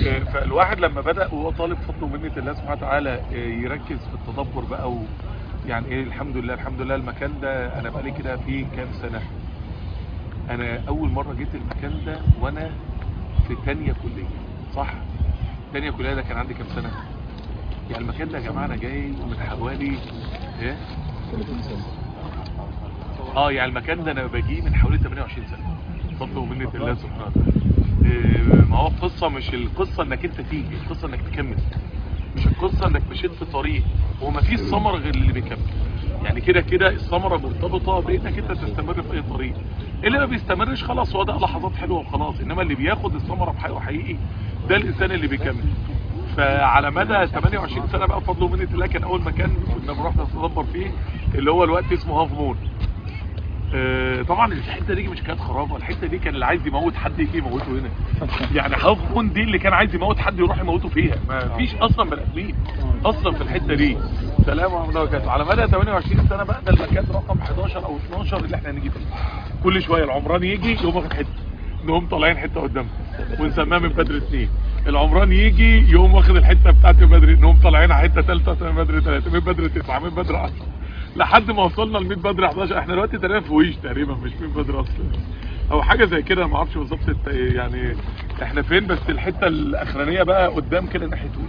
آه، فالواحد لما بدأ وهو طالب فضل ومنة الله سبحانه وتعالى آه، يركز في التدبر بقى و يعني ايه الحمد لله الحمد لله المكان ده انا بقالي كده فيه كام سنة انا اول مرة جيت المكان ده وانا في تانية كلية صح تانية كلية ده كان عندي كام سنة يعني المكان ده يا جماعة انا جاي من حوالي ايه 30 سنة اه يعني المكان ده انا باجيه من حوالي 28 سنة فضل ومنة الله سبحانه وتعالى إيه، ما هو القصة مش القصة انك انت تيجي القصة انك تكمل مش القصة انك مشيت في طريق وما فيش ثمرة غير اللي بيكمل يعني كده كده الثمرة مرتبطة بانك انت تستمر في اي طريق اللي ما بيستمرش خلاص هو ده لحظات حلوة وخلاص انما اللي بياخد الثمرة بحقيقه حقيقي ده الانسان اللي بيكمل فعلى مدى 28 سنة بقى بفضل ومنة الله كان اول مكان كنا بنروح نتدبر فيه اللي هو الوقت اسمه هاف مون آه، طبعا الحته دي مش كانت خرافه الحته دي كان اللي عايز يموت حد يجي يموته هنا يعني هاف مون دي اللي كان عايز يموت حد يروح يموته فيها ما فيش اصلا بني ادمين اصلا في الحته دي سلام ورحمه الله وبركاته على مدى 28 سنه بقى ده المكان رقم 11 او 12 اللي احنا هنيجي فيه كل شويه العمران يجي يقوم واخد حته نقوم طالعين حته قدامه ونسميها من بدر اثنين العمران يجي يقوم واخد الحته بتاعت من بدر نقوم طالعين على حته ثالثه من بدر ثلاثه من بدر تسعه من بدر 10 لحد ما وصلنا ل 100 بدر 11 احنا دلوقتي تقريبا في ويش تقريبا مش 100 بدر اصلا او حاجه زي كده ما اعرفش بالظبط الت- يعني احنا فين بس الحته الاخرانيه بقى قدام كده ناحيه ويش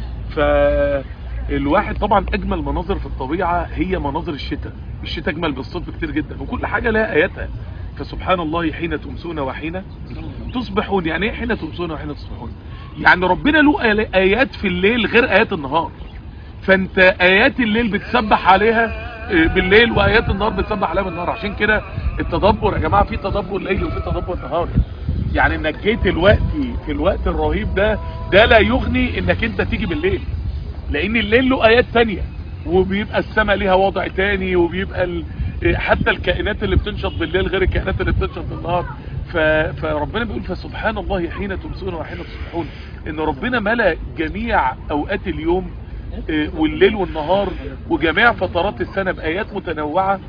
فالواحد طبعا اجمل مناظر في الطبيعه هي مناظر الشتاء الشتاء اجمل بالصدف كتير جدا وكل حاجه لها اياتها فسبحان الله حين تمسون وحين تصبحون يعني ايه حين تمسون وحين تصبحون يعني ربنا له آل- ايات في الليل غير ايات النهار فانت ايات الليل بتسبح عليها آه، بالليل وايات النهار بتسبح عليها بالنهار عشان كده التدبر يا جماعه في تدبر ليلي وفي تدبر نهاري يعني انك جيت الوقت في الوقت الرهيب ده ده لا يغني انك انت تيجي بالليل لان الليل له ايات تانية وبيبقى السماء ليها وضع تاني وبيبقى ال... حتى الكائنات اللي بتنشط بالليل غير الكائنات اللي بتنشط بالنهار ف... فربنا بيقول فسبحان الله حين تمسون وحين تصبحون ان ربنا ملا جميع اوقات اليوم آه، والليل والنهار وجميع فترات السنة بآيات متنوعة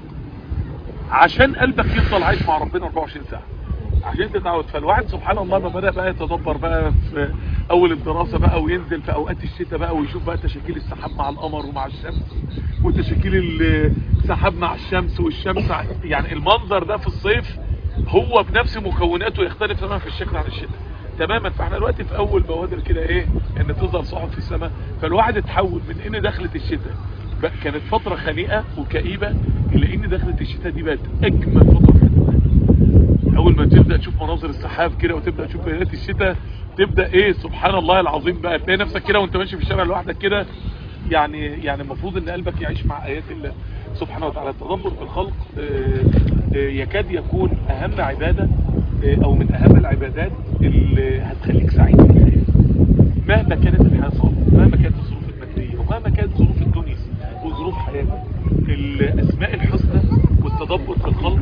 عشان قلبك يفضل عايش مع ربنا 24 ساعة عشان تتعود فالواحد سبحان الله ما بدأ بقى يتدبر بقى في اول الدراسة بقى وينزل في اوقات الشتاء بقى ويشوف بقى تشاكيل السحاب مع القمر ومع الشمس وتشاكيل السحاب مع الشمس والشمس ع- يعني المنظر ده في الصيف هو بنفس مكوناته يختلف تماما في الشكل عن الشتاء تماما فاحنا دلوقتي في اول بوادر كده ايه ان تظهر سحب في السماء فالواحد اتحول من ان دخلت الشتاء بقى كانت فترة خنيقة وكئيبة الى ان دخلت الشتاء دي بقت اجمل فترة في حياتنا اول ما تبدا تشوف مناظر السحاب كده وتبدا تشوف بيانات الشتاء تبدا ايه سبحان الله العظيم بقى تلاقي نفسك كده وانت ماشي في الشارع لوحدك كده يعني يعني المفروض ان قلبك يعيش مع ايات الله سبحانه وتعالى التدبر في الخلق آه، آه، يكاد يكون اهم عباده آه، او من اهم العبادات اللي هتخليك سعيد في الحياه مهما كانت الحياه صعبه مهما كانت الظروف الماديه ومهما كانت ظروف الدنيا وظروف حياتك الاسماء الحسنى والتدبر في الخلق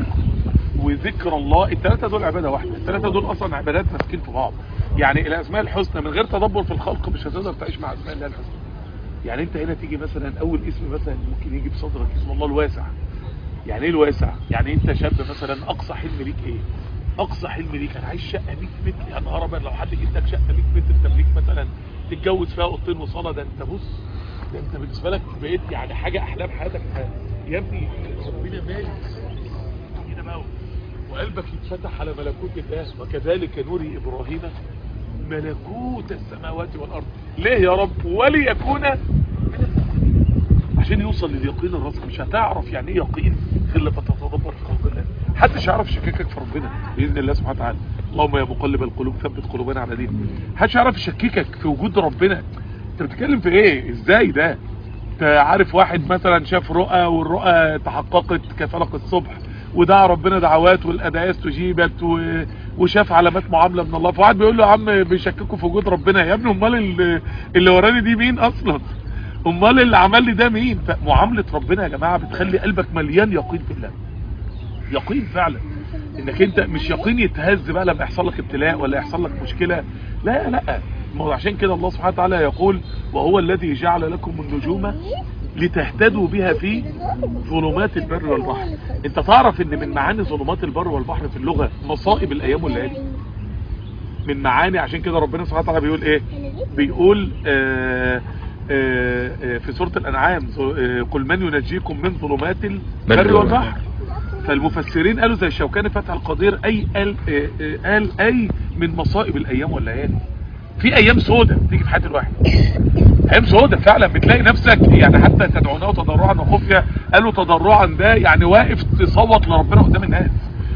وذكر الله الثلاثه دول عباده واحده الثلاثه دول اصلا عبادات ماسكين في بعض يعني الاسماء الحسنى من غير تدبر في الخلق مش هتقدر تعيش مع اسماء الله الحسنى يعني انت هنا تيجي مثلا اول اسم مثلا ممكن يجي بصدرك اسم الله الواسع يعني ايه الواسع يعني انت شاب مثلا اقصى حلم ليك ايه اقصى حلم ليك انا عايز شقه 100 متر يا نهار ابيض لو حد جاب لك شقه 100 متر تمليك مثلا تتجوز فيها اوضتين وصاله ده انت بص ده انت بالنسبه لك بقيت يعني حاجه احلام حياتك يا ابني ربنا مالك كده بقى وقلبك يتفتح على ملكوت الله وكذلك نري ابراهيم ملكوت السماوات والارض ليه يا رب وليكون من المؤمنين. عشان يوصل لليقين الراسخ مش هتعرف يعني ايه يقين غير لما تتدبر في خلق الله محدش يعرف يشككك في ربنا باذن الله سبحانه وتعالى اللهم يا مقلب القلوب ثبت قلوبنا على دينك محدش يعرف يشككك في وجود ربنا انت بتتكلم في ايه ازاي ده انت عارف واحد مثلا شاف رؤى والرؤى تحققت كفلق الصبح ودعا ربنا دعوات والادعيه استجيبت و... وشاف علامات معامله من الله فواحد بيقول له يا عم بيشككوا في وجود ربنا يا ابني امال اللي, اللي وراني دي مين اصلا امال اللي عمل لي ده مين فمعامله ربنا يا جماعه بتخلي قلبك مليان يقين بالله يقين فعلا انك انت مش يقين يتهز بقى لما يحصل لك ابتلاء ولا يحصل لك مشكله لا لا ما هو عشان كده الله سبحانه وتعالى يقول وهو الذي جعل لكم النجوم لتهتدوا بها في ظلمات البر والبحر انت تعرف ان من معاني ظلمات البر والبحر في اللغة مصائب الايام والليالي من معاني عشان كده ربنا سبحانه وتعالى بيقول ايه بيقول آه آه آه في سورة الانعام آه قل من ينجيكم من ظلمات البر والبحر فالمفسرين قالوا زي الشوكاني فتح القدير اي قال آه آه قال اي من مصائب الايام والليالي في ايام سودة تيجي في حياة الواحد ايام سودة فعلا بتلاقي نفسك يعني حتى تدعونه تضرعا وخفية قالوا تضرعا ده يعني واقف تصوت لربنا قدام الناس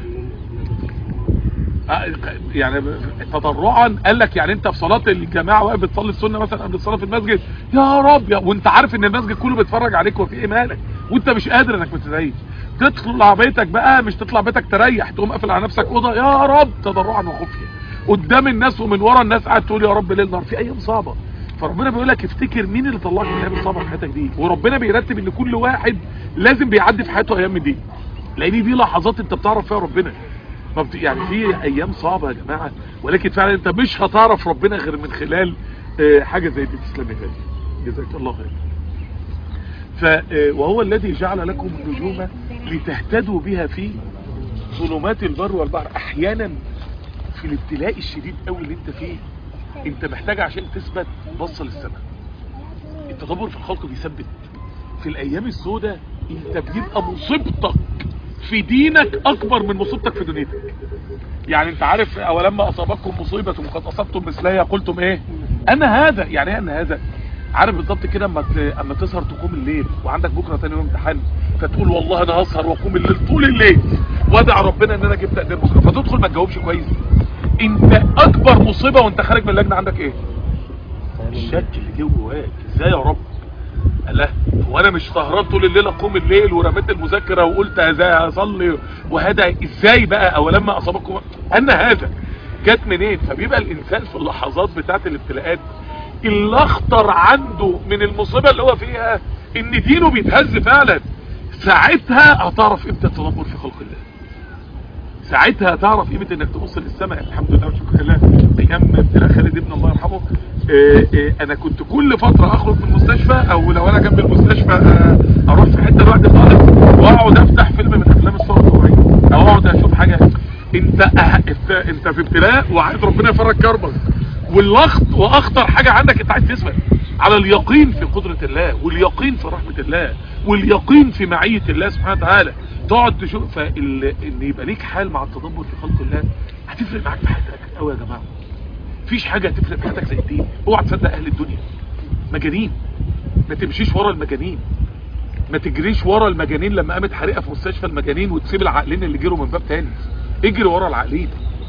يعني تضرعا قال لك يعني انت في صلاة الجماعة واقف بتصلي السنة مثلا قبل الصلاة في المسجد يا رب يا وانت عارف ان المسجد كله بيتفرج عليك وفي ايه مالك وانت مش قادر انك ما تتريش تطلع بيتك بقى مش تطلع بيتك تريح تقوم قافل على نفسك اوضه يا رب تضرعا وخفية قدام الناس ومن ورا الناس قاعد تقول يا رب ليل نهار في ايام صعبة فربنا بيقول لك افتكر مين اللي طلعك من الايام الصعبة في حياتك دي وربنا بيرتب ان كل واحد لازم بيعدي في حياته ايام من دي لان دي لحظات انت بتعرف فيها ربنا فبت... يعني في ايام صعبة يا جماعة ولكن فعلا انت مش هتعرف ربنا غير من خلال آه حاجة زي دي تسلم يا غالي جزاك الله خير ف آه وهو الذي جعل لكم النجوم لتهتدوا بها في ظلمات البر والبحر احيانا في الابتلاء الشديد قوي اللي انت فيه انت محتاج عشان تثبت بص للسماء التدبر في الخلق بيثبت في الايام السوداء انت بيبقى مصيبتك في دينك اكبر من مصيبتك في دنيتك يعني انت عارف اولما اصابتكم مصيبة وقد اصبتم مثلها قلتم ايه انا هذا يعني ايه انا هذا عارف بالظبط كده اما اما تسهر تقوم الليل وعندك بكره تاني يوم امتحان فتقول والله انا هسهر واقوم الليل طول الليل وادع ربنا ان انا جبت تقدير بكره فتدخل ما تجاوبش كويس انت اكبر مصيبه وانت خارج من اللجنه عندك ايه الشك اللي جه جواك ازاي يا رب الله هو انا مش سهران طول الليل اقوم الليل ورميت المذاكره وقلت هذا هصلي وهذا ازاي بقى او لما اصابكم ان هذا جت منين فبيبقى الانسان في اللحظات بتاعت الابتلاءات اللي اخطر عنده من المصيبه اللي هو فيها ان دينه بيتهز فعلا ساعتها هتعرف امتى التدبر في خلق الله ساعتها تعرف قيمه انك تبص للسماء الحمد لله وشكر لله ايام ابتلاء خالد ابن الله يرحمه اه اه انا كنت كل فتره اخرج من المستشفى او لو انا جنب المستشفى اه اروح في حته لوحدي خالص واقعد افتح فيلم من افلام الصور الطبيعيه او اقعد اشوف حاجه انت انت انت في ابتلاء وعايز ربنا يفرج كربك والاخط واخطر حاجه عندك انت عايز تثبت على اليقين في قدره الله واليقين في رحمه الله واليقين في معيه الله سبحانه وتعالى تقعد تشوف فال... ان يبقى ليك حال مع التدبر في خلق الله هتفرق معاك في حياتك قوي يا جماعه مفيش حاجه هتفرق في حياتك زي الدين اوعى تصدق اهل الدنيا مجانين ما تمشيش ورا المجانين ما تجريش ورا المجانين لما قامت حريقه في مستشفى المجانين وتسيب العقلين اللي جروا من باب تاني اجري ورا العقلين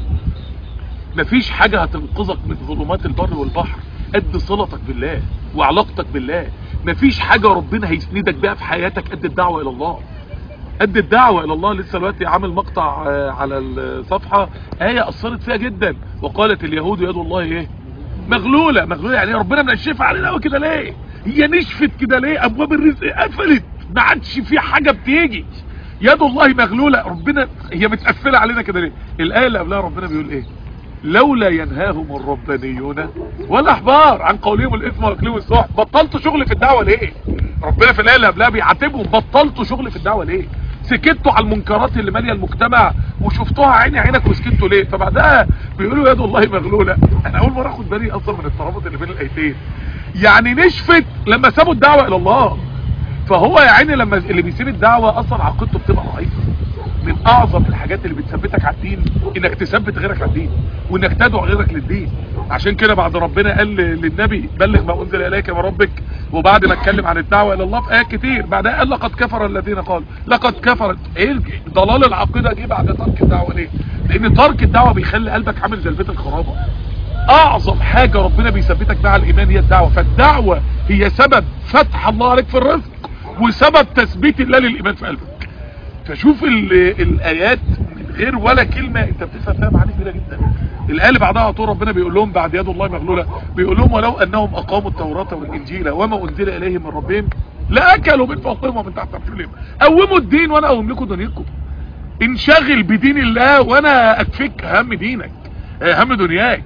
مفيش حاجه هتنقذك من ظلمات البر والبحر قد صلتك بالله وعلاقتك بالله مفيش حاجه ربنا هيسندك بيها في حياتك قد الدعوه الى الله قد الدعوة الى الله لسه دلوقتي عامل مقطع على الصفحة آية اثرت فيها جدا وقالت اليهود يد الله ايه مغلولة مغلولة يعني ربنا منشفها علينا قوي كده ليه هي نشفت كده ليه ابواب الرزق قفلت ما عادش في حاجة بتيجي يد الله مغلولة ربنا هي متقفلة علينا كده ليه الاية اللي قبلها ربنا بيقول ايه لولا ينهاهم الربانيون والاحبار عن قولهم الاثم واكلهم السحت بطلتوا شغل في الدعوه ليه ربنا في الايه اللي قبلها بيعاتبهم بطلتوا شغل في الدعوه ليه سكتوا على المنكرات اللي ماليه المجتمع وشفتوها عيني عينك وسكتوا ليه فبعدها بيقولوا يد الله مغلوله انا اول مره اخد بالي اصلا من الترابط اللي بين الايتين يعني نشفت لما سابوا الدعوه الى الله فهو يا عيني لما اللي بيسيب الدعوه اصلا عقيدته بتبقى ضعيفه من اعظم الحاجات اللي بتثبتك على الدين انك تثبت غيرك على الدين وانك تدعو غيرك للدين عشان كده بعد ربنا قال للنبي بلغ ما انزل اليك من ربك وبعد ما اتكلم عن الدعوه الى الله في ايات كتير بعدها قال لقد كفر الذين قالوا لقد كفر ايه ضلال العقيده جه بعد ترك الدعوه ليه لان ترك الدعوه بيخلي قلبك عامل زي البيت الخرابه اعظم حاجه ربنا بيثبتك بها على الايمان هي الدعوه فالدعوه هي سبب فتح الله عليك في الرزق وسبب تثبيت الله للايمان في قلبك فشوف الايات من غير ولا كلمة انت بتفهم فيها معاني كبيرة جدا الايه اللي بعدها على طول ربنا بيقول لهم بعد يد الله مغلولة بيقول لهم ولو انهم اقاموا التوراة والانجيل وما انزل اليهم من ربهم لاكلوا من فوقهم ومن تحت ارجلهم قوموا الدين وانا اقوم لكم دنيتكم انشغل بدين الله وانا اكفيك هم دينك هم دنياك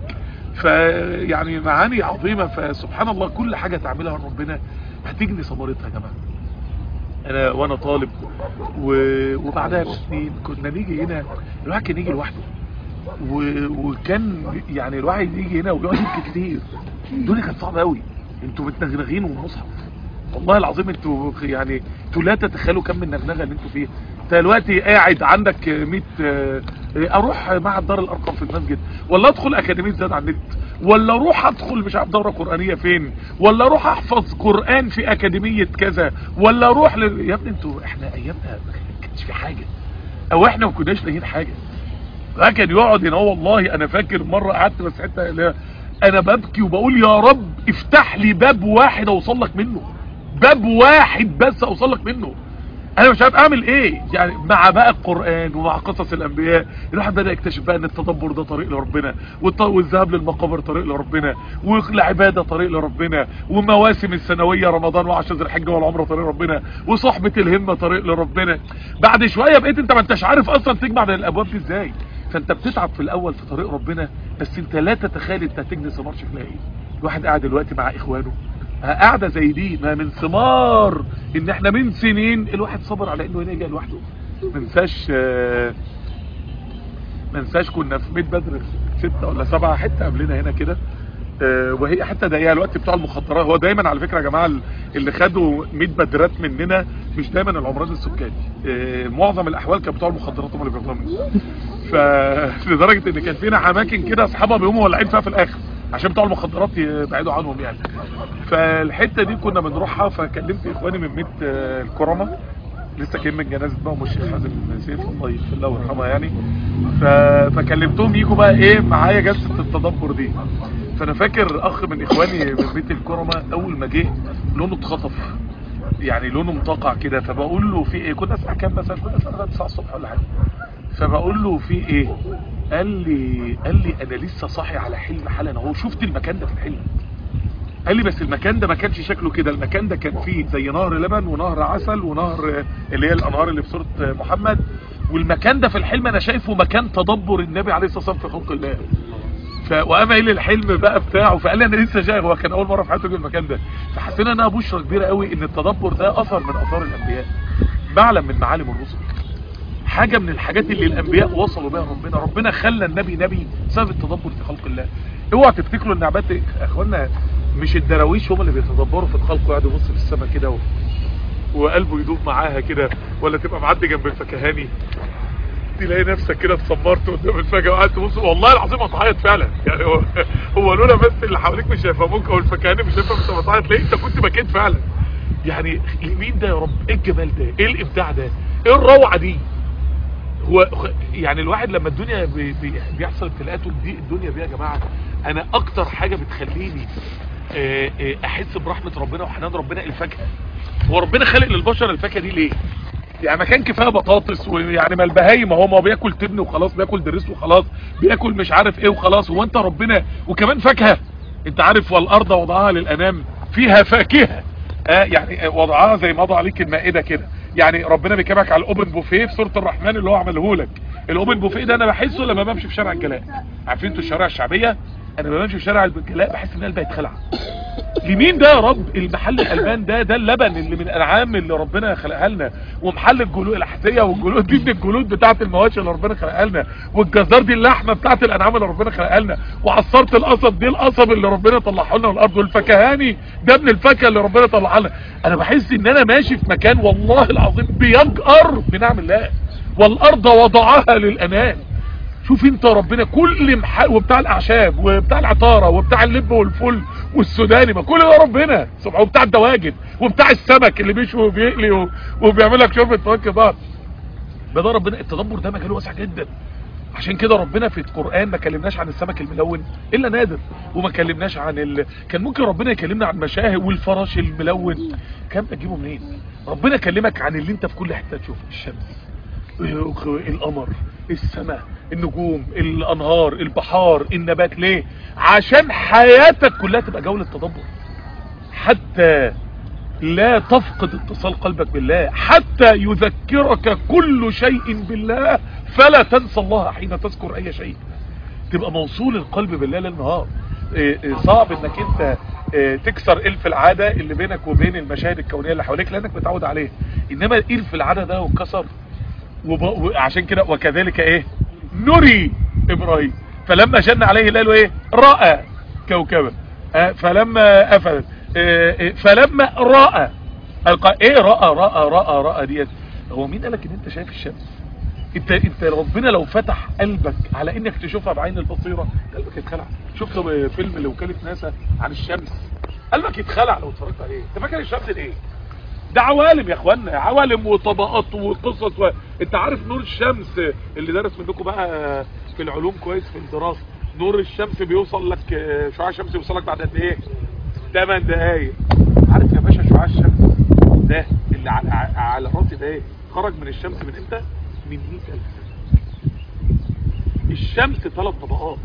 فيعني معاني عظيمة فسبحان الله كل حاجة تعملها ربنا هتجني ثمرتها يا جماعه انا وانا طالب و... وبعدها بسنين كنا نيجي هنا الواحد كان يجي لوحده و... وكان يعني الواحد يجي هنا ويقعد يبكي كتير الدنيا كانت صعبه قوي انتوا متنغنغين والمصحف والله العظيم انتوا يعني انتوا لا تتخيلوا كم النغنغه اللي انتوا فيها انت دلوقتي قاعد عندك 100 آه، اروح مع دار الارقم في المسجد ولا ادخل اكاديميه زاد على النت ولا اروح ادخل مش عارف دوره قرانيه فين ولا اروح احفظ قران في اكاديميه كذا ولا اروح ل... يا ابني انتوا احنا ايامنا ما كانش في حاجه او احنا ما كناش لاقيين حاجه لكن يقعد هنا هو والله انا فاكر مره قعدت بس حته اللي هي انا ببكي وبقول يا رب افتح لي باب واحد اوصل لك منه باب واحد بس اوصل لك منه انا مش عارف اعمل ايه يعني مع بقى القران ومع قصص الانبياء الواحد بدا يكتشف بقى ان التدبر ده طريق لربنا والط- والذهاب للمقابر طريق لربنا والعباده طريق لربنا ومواسم السنويه رمضان وعشر ذي الحجه والعمره طريق لربنا وصحبه الهمه طريق لربنا بعد شويه بقيت انت ما انتش عارف اصلا تجمع بين الابواب دي ازاي فانت بتتعب في الاول في طريق ربنا بس انت لا تتخيل انت هتجني ثمار شكلها ايه الواحد قاعد دلوقتي مع اخوانه قاعدة زي دي ما من ثمار ان احنا من سنين الواحد صبر على انه ينجح لوحده ما ننساش آه، ما ننساش كنا في بيت بدر ستة ولا سبعة حتة قبلنا هنا كده آه، وهي حتى ضيقه الوقت بتوع المخدرات هو دايما على فكره يا جماعه اللي خدوا 100 بدرات مننا مش دايما العمران السكاني آه، معظم الاحوال كان بتوع المخدرات هم اللي بياخدوها مننا فلدرجه ان كان فينا اماكن كده اصحابها بيقوموا ولعين فيها في الاخر عشان بتوع المخدرات يبعدوا عنهم يعني فالحته دي كنا بنروحها فكلمت اخواني من ميت آه، الكرمه لسه كان من جنازه بقى مش الشيخ حازم سيف الله يغفر له ويرحمه يعني ف... فكلمتهم يجوا بقى ايه معايا جلسه التدبر دي فانا فاكر اخ من اخواني من بيت الكرمه اول ما جه لونه اتخطف يعني لونه مطقع كده فبقول له في ايه كنا الساعه كام مثلا كنا الساعه 9 الصبح ولا حاجه فبقول له في ايه قال لي قال لي انا لسه صاحي على حلم حالا اهو شفت المكان ده في الحلم قال لي بس المكان ده ما كانش شكله كده المكان ده كان فيه زي نهر لبن ونهر عسل ونهر اللي هي الانهار اللي في سوره محمد والمكان ده في الحلم انا شايفه مكان تدبر النبي عليه الصلاه والسلام في خلق الله ف... وقام قايل لي الحلم بقى بتاعه فقال لي انا لسه جاي هو كان اول مره في حياته يجي المكان ده فحسينا انها بشرى كبيره قوي ان التدبر ده اثر من اثار الانبياء معلم من معالم الرسل حاجة من الحاجات اللي الانبياء وصلوا بها ربنا ربنا خلى النبي نبي بسبب التدبر في خلق الله اوعى تفتكروا ان عباد يا اخوانا مش الدراويش هم اللي بيتدبروا في الخلق ويقعد يبص في السماء كده و... وقلبه يدوب معاها كده ولا تبقى معدي جنب الفكهاني تلاقي نفسك كده اتسمرت قدام الفجأة وقعدت تبص والله العظيم هتعيط فعلا يعني هو هو لولا بس اللي حواليك مش هيفهموك او الفكهاني مش هيفهم انت بتعيط ليه انت كنت بكيت فعلا يعني مين ده يا رب ايه الجمال ده ايه الابداع ده ايه الروعه دي هو يعني الواحد لما الدنيا بي بي بيحصل ابتلاءات وتضيق الدنيا بيها يا جماعه انا اكتر حاجه بتخليني آه، آه، احس برحمه ربنا وحنان ربنا الفاكهه هو ربنا خلق للبشر الفاكهه دي ليه يعني ما كان كفايه بطاطس ويعني ما البهايم اهو ما هو بياكل تبن وخلاص بياكل دريس وخلاص بياكل مش عارف ايه وخلاص هو انت ربنا وكمان فاكهه انت عارف والارض وضعها للانام فيها فاكهه آه يعني وضعها زي ما وضع عليك المائده كده يعني ربنا بيكلمك على الاوبن بوفيه في سوره الرحمن اللي هو عمله لك الاوبن بوفيه ده انا بحسه لما بمشي في شارع الجلاء عارفين انتوا الشوارع الشعبيه انا لما بمشي في شارع الجلاء بحس ان قلبي هيتخلع لمين ده يا رب المحل الالبان ده ده اللبن اللي من الانعام اللي ربنا خلقها لنا ومحل الجلود الاحذيه والجلود دي من الجلود بتاعه المواشي اللي ربنا خلقها لنا والجزار دي اللحمه بتاعه الانعام اللي ربنا خلقها لنا وعصاره القصب دي القصب اللي ربنا طلعه لنا من الارض والفكهاني ده من الفاكهه اللي ربنا طلعها لنا انا بحس ان انا ماشي في مكان والله العظيم بيجأر بنعم الله والارض وضعها للانام شوف انت ربنا كل مح... وبتاع الاعشاب وبتاع العطاره وبتاع اللب والفل والسوداني ما كل ده ربنا سبحانه وبتاع الدواجن وبتاع السمك اللي بيشوي وبيقلي و... وبيعمل لك شوربه فواكه بقى ده ربنا التدبر ده مجاله واسع جدا عشان كده ربنا في القرآن ما كلمناش عن السمك الملون إلا نادر وما كلمناش عن ال... كان ممكن ربنا يكلمنا عن مشاهي والفراش الملون كان بتجيبه منين ربنا كلمك عن اللي انت في كل حتة تشوفه الشمس القمر السماء النجوم الانهار البحار النبات ليه عشان حياتك كلها تبقى جولة تدبر حتى لا تفقد اتصال قلبك بالله حتى يذكرك كل شيء بالله فلا تنسى الله حين تذكر اي شيء تبقى موصول القلب بالله للنهار صعب انك انت تكسر الف العادة اللي بينك وبين المشاهد الكونية اللي حواليك لانك متعود عليه انما الف العادة ده وانكسر وعشان كده وكذلك ايه نري ابراهيم فلما جن عليه الليل ايه راى كوكبا آه، فلما افلت آه، آه، فلما راى الق- ايه راى راى راى راى ديت هو مين قالك ان انت شايف الشمس انت انت ربنا لو فتح قلبك على انك تشوفها بعين البصيره قلبك يتخلع شفت فيلم لوكاله ناسا عن الشمس قلبك يتخلع لو اتفرجت عليه انت فاكر الشمس دي ايه ده عوالم يا اخوانا عوالم وطبقات وقصص و... انت عارف نور الشمس اللي درس منكم بقى في العلوم كويس في الدراسه نور الشمس بيوصل لك آه، شعاع الشمس بيوصل لك بعد قد ايه 8 دقايق عارف يا باشا شعاع الشمس ده اللي على, على راسي ده ايه خرج من الشمس من امتى من 100000 سنه الشمس ثلاث طبقات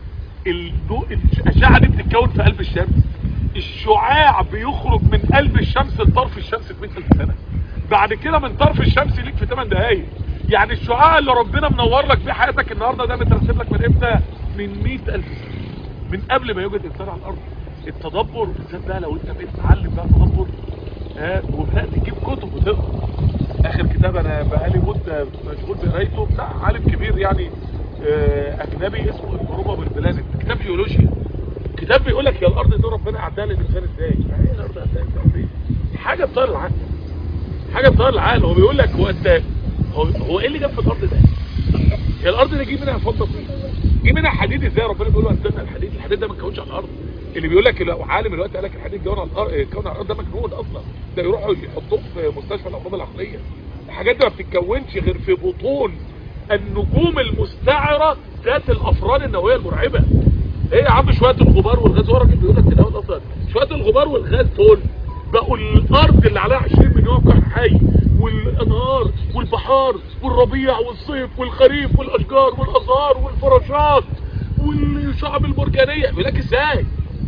الضوء الاشعه دي بتتكون في قلب الشمس الشعاع بيخرج من قلب الشمس لطرف الشمس في 100000 سنه بعد كده من طرف الشمس ليك في 8 دقايق يعني الشعاع اللي ربنا منور لك بيه حياتك النهارده ده مترتب لك من امتى من 100000 سنه من قبل ما يوجد انسان على الارض التدبر بالذات بقى لو انت بقيت تتعلم بقى تدبر آه وبدات تجيب كتب وتقرا اخر كتاب انا بقالي مده مشغول بقرايته بتاع عالم كبير يعني آه اجنبي اسمه الغروبه بالبلانت كتاب جيولوجيا كتاب بيقول لك يا الارض دي ربنا اعدها للانسان ازاي يعني ايه الارض اعدها للانسان ازاي حاجه بتطير العقل حاجه بتطير العقل هو بيقول لك هو انت هو, هو ايه اللي جاب في الارض ده هي الارض دي جه منها فضه فين جه منها حديد ازاي ربنا بيقول له انزلنا الحديد الحديد ده ما اتكونش على الارض اللي بيقول لك لو عالم دلوقتي قال لك الحديد جوه على الارض كون على الارض ده مجنون اصلا ده يروحوا يحطوه في مستشفى الامراض العقليه الحاجات دي ما بتتكونش غير في بطون النجوم المستعره ذات الافران النوويه المرعبه ايه يا عم شويه الغبار والغاز هو الراجل بيقول لك كده هو اصلا شويه الغبار والغاز دول بقوا الارض اللي عليها 20 مليون كائن حي والانهار والبحار والربيع والصيف والخريف والاشجار والازهار والفراشات والشعب المرجانيه يقول لك ازاي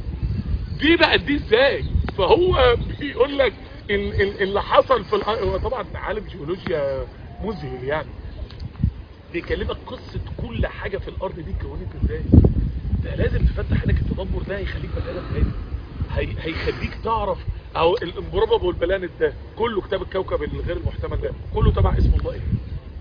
دي بقى دي ازاي فهو بيقول لك ال- ال- اللي حصل في الأ- هو طبعا عالم جيولوجيا مذهل يعني بيكلمك قصه كل حاجه في الارض دي اتكونت ازاي ده لازم تفتح عينك التدبر ده هيخليك بني ادم تاني هي هيخليك تعرف او الامبروبابل والبلانت ده كله كتاب الكوكب الغير المحتمل ده كله تبع اسم الله ايه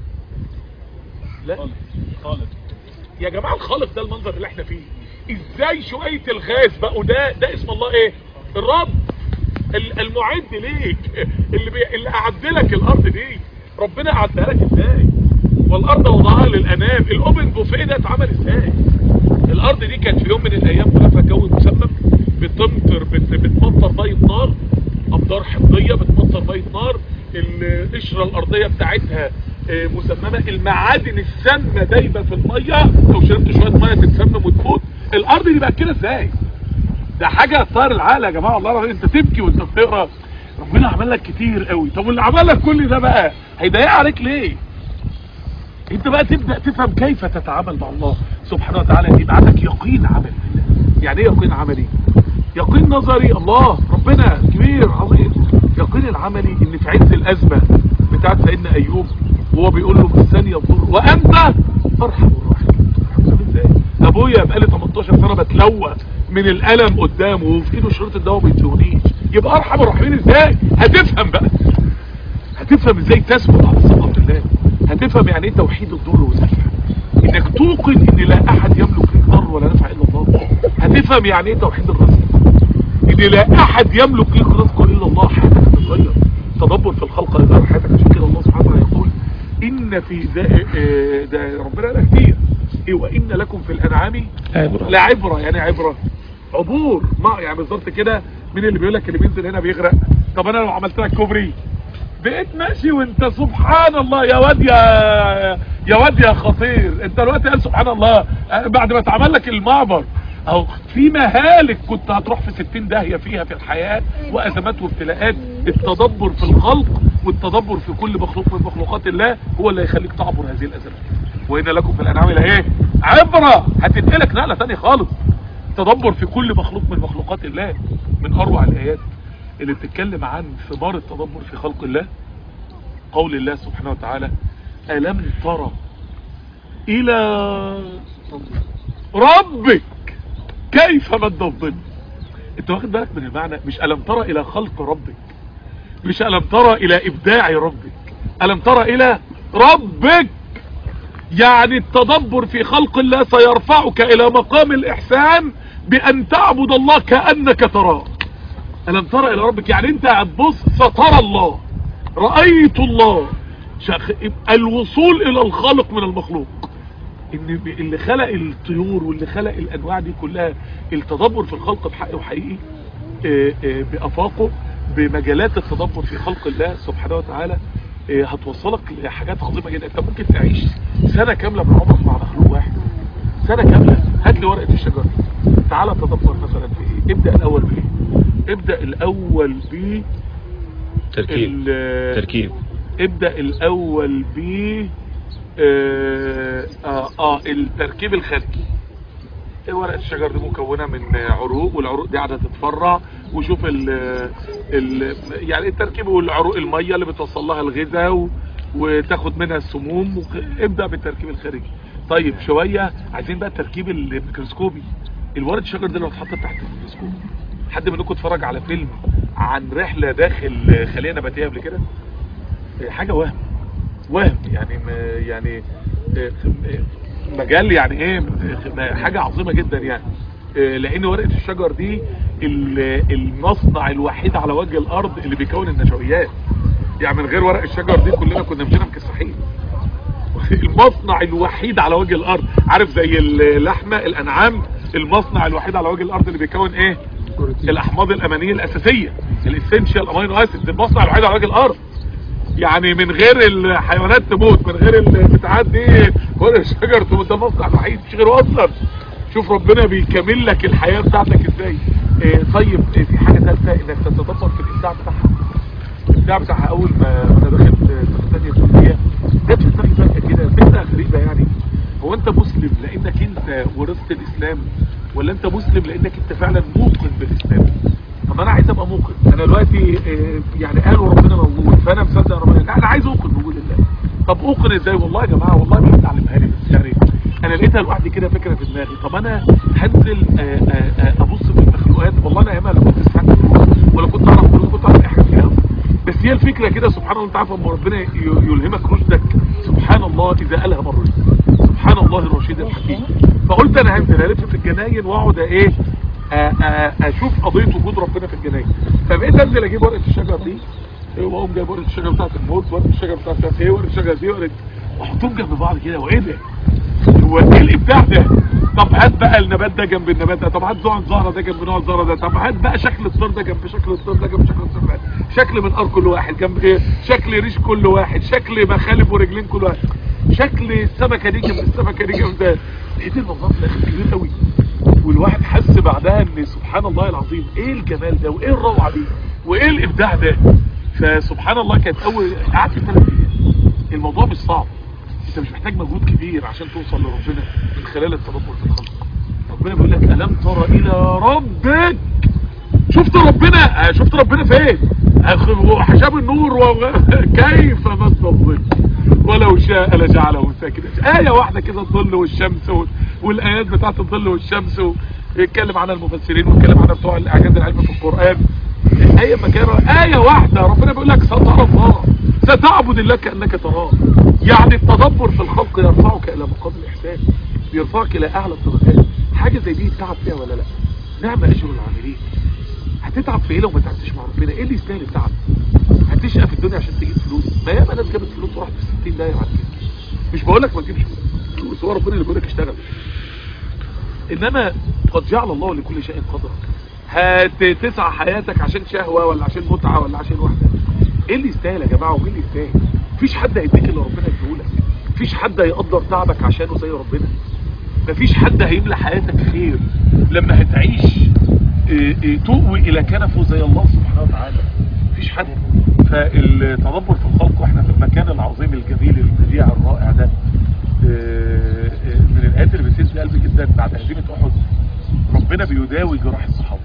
لا خالد يا جماعه الخالق ده المنظر اللي احنا فيه ازاي شويه الغاز بقوا ده ده اسم الله ايه الرب ال- المعد ليك اللي بي... اللي اعد لك الارض دي ربنا اعدها لك ازاي والارض وضعها للانام الاوبن بوفيه ده اتعمل ازاي الارض دي كانت في يوم من الايام غلافها جو مسمم بتمطر بت... بتمطر ميه نار امطار حمضيه بتمطر ميه نار القشره الارضيه بتاعتها آه، مسممه المعادن السامه دايبه في الميه لو شربت شويه ميه تتسمم وتموت الارض دي بقت كده ازاي ده حاجه طار العقل يا جماعه والله العظيم انت تبكي وانت بتقرا ربنا عمل لك كتير قوي طب واللي عمل لك كل ده بقى هيضايق عليك ليه انت بقى تبدا تفهم كيف تتعامل مع الله سبحانه وتعالى يبقى عندك يقين عملي بالله يعني ايه يقين عملي يقين نظري الله ربنا كبير عظيم يقين العملي ان في عز الازمه بتاعت سيدنا ايوب وهو بيقول له بالثانيه الضر وانت ارحم الراحمين ترحم ازاي ابويا بقالي 18 سنه بتلوى من الالم قدامه وفي ايده شريط الدواء ما بيديهونيش يبقى ارحم الراحمين ازاي هتفهم بقى هتفهم ازاي تثبت على الثقه بالله هتفهم يعني ايه توحيد الضر والنفع انك توقن ان لا احد يملك لك ضر ولا نفع الا الله هتفهم يعني ايه توحيد الرزق ان لا احد يملك لك رزق الا الله حياتك هتتغير تدبر في الخلق هيغير حياتك عشان كده الله سبحانه وتعالى يقول ان في ذا آه، ده ربنا قال كتير ايه وان لكم في الانعام عبرة. لا عبره يعني عبره عبور ما يعني بالظبط كده مين اللي بيقول لك اللي بينزل هنا بيغرق طب انا لو عملت لك كوبري بقيت ماشي وانت سبحان الله يا واد يا يا واد يا خطير انت دلوقتي قال سبحان الله اه، بعد ما اتعمل لك المعبر او في مهالك كنت هتروح في 60 داهيه فيها في الحياه وازمات وابتلاءات التدبر في الخلق والتدبر في كل مخلوق من مخلوقات الله هو اللي هيخليك تعبر هذه الازمات وان لكم في الانعام لا ايه عبره هتنقلك نقله ثانيه خالص تدبر في كل مخلوق من مخلوقات الله من اروع الايات اللي بتتكلم عن ثمار التدبر في خلق الله قول الله سبحانه وتعالى ألم ترى إلى ربك كيف مد الظل انت واخد بالك من المعنى مش ألم ترى إلى خلق ربك مش ألم ترى إلى إبداع ربك ألم ترى إلى ربك يعني التدبر في خلق الله سيرفعك الى مقام الاحسان بان تعبد الله كأنك تراه ألم ترى إلى ربك يعني أنت هتبص سترى الله رأيت الله شخ... الوصول إلى الخالق من المخلوق إن اللي خلق الطيور واللي خلق الأنواع دي كلها التدبر في الخلق بحق وحقيقي آه، آه، بأفاقه بمجالات التدبر في خلق الله سبحانه وتعالى آه، هتوصلك لحاجات عظيمة جدا انت ممكن تعيش سنة كاملة من عمرك مع مخلوق واحد سنة كاملة هات لي ورقة الشجر تعالى تدبر مثلا في ايه ابدأ الاول بايه ابدأ الاول ب تركيب ال- تركيب ابدأ الاول ب آه, آه, اه التركيب الخارجي إيه ورقة الشجر دي مكونة من عروق والعروق دي قاعدة تتفرع وشوف ال ال يعني التركيب والعروق المية اللي بتوصل لها الغذاء و- وتاخد منها السموم وك- ابدأ بالتركيب الخارجي طيب شوية عايزين بقى التركيب الميكروسكوبي الورقة الشجر دي لو اتحطت تحت الميكروسكوب حد منكم اتفرج على فيلم عن رحلة داخل خلية نباتية قبل كده حاجة وهم وهم يعني م- يعني آه، آه، مجال يعني ايه آه، حاجة عظيمة جدا يعني آه، لان ورقة الشجر دي ال- المصنع الوحيد على وجه الارض اللي بيكون النشويات يعني من غير ورق الشجر دي كلنا كنا مشينا مكسحين المصنع الوحيد على وجه الارض عارف زي اللحمة الانعام المصنع الوحيد على وجه الارض اللي بيكون ايه الاحماض الامينيه الاساسيه الاسينشال امينو اسيد المصنع الوحيد على وجه الارض يعني من غير الحيوانات تموت من غير البتاعات دي ورق الشجر تموت ده مصنع الوحيد مش غيره اصلا شوف ربنا بيكمل لك الحياه بتاعتك ازاي إيه طيب إيه في حاجه ثالثه انك تتدبر في الابداع بتاعها الابداع بتاعها اول ما انا دخلت سنه ثانيه كليه جت في دماغي فجاه كده فكره غريبه يعني هو انت مسلم لانك انت ورثت الاسلام ولا انت مسلم لانك انت فعلا موقن بالاسلام طب انا عايز ابقى موقن انا دلوقتي آه، يعني قالوا ربنا موجود فانا مصدق ربنا لا انا عايز اوقن بوجود الله طب اوقن ازاي والله يا جماعه والله مين علمها لي بس يعني انا لقيتها لوحدي كده فكره في دماغي طب انا هنزل آه، آه، آه، ابص في المخلوقات والله انا ايامها لا كنت سمعت ولا كنت اعرف ولا كنت اعرف اي حاجه فيها بس هي الفكره كده سبحان الله انت عارف اما ربنا ي- يلهمك رشدك سبحان الله اذا الهم الرشد سبحان الله الرشيد الحكيم فقلت انا هنزل الف في الجناين واقعد ايه آ- آ- اشوف قضيه وجود ربنا في الجناين فبقيت انزل اجيب ورقه الشجر دي إيه، واقوم جايب ورقه الشجر بتاعت الموت ورقه الشجر بتاعت مش عارف ايه ورقه الشجر دي ورقه واحطهم جنب بعض كده وايه ده هو ايه الابداع ده طب هات بقى النبات ده جنب النبات ده طب هات نوع الزهره ده جنب نوع الزهره ده طب هات بقى شكل الطير ده جنب شكل الطير ده جنب شكل الطير ده شكل منقار كل واحد جنب ايه شكل ريش كل واحد شكل مخالب ورجلين كل واحد شكل السمكه دي جنب السمكه دي جنب ده لقيت الموضوع في الاخر كبير قوي والواحد حس بعدها ان سبحان الله العظيم ايه الجمال ده وايه الروعه دي وايه الابداع ده فسبحان الله كانت اول قعدت ثلاث ايام الموضوع مش صعب انت مش محتاج مجهود كبير عشان توصل لربنا من خلال التدبر في الخلق ربنا بيقول لك الم ترى الى ربك شفت ربنا آه، شفت ربنا فين أخ- وحجاب النور وكيف مد الظل ولو شاء لجعله ساكنا آية واحدة كده الظل والشمس وال- والآيات بتاعت الظل والشمس ويتكلم عنها المفسرين ويتكلم عنها بتوع الإعجاز العلمي في القرآن آية مكانها آية واحدة ربنا بيقول لك سترى الله ستعبد الله كأنك تراه يعني التدبر في الخلق يرفعك إلى مقام الإحسان يرفعك إلى أعلى الدرجات حاجة زي دي تعب فيها ولا لا نعم أجر العاملين هتتعب في ايه لو ما تعبتش مع ربنا ايه اللي يستاهل التعب هتشقى في الدنيا عشان تجيب فلوس ما ياما ناس جابت فلوس وراحت في 60 داهيه بعد كده مش بقول لك ما تجيبش فلوس هو ربنا اللي بيقول لك اشتغل انما قد جعل الله لكل شيء قدرا هتسعى حياتك عشان شهوه ولا عشان متعه ولا عشان واحده ايه اللي يستاهل يا جماعه ومين اللي يستاهل مفيش حد هيديك اللي ربنا يديهولك مفيش حد هيقدر تعبك عشانه زي ربنا مفيش حد هيملى حياتك خير لما هتعيش إيه، إيه، تؤوي الى كنفه زي الله سبحانه وتعالى مفيش حد فالتدبر في الخلق واحنا في المكان العظيم الجميل البديع الرائع ده إيه، إيه، من الايات اللي بتسد قلبي جدا بعد هزيمه احد ربنا بيداوي جراح الصحابه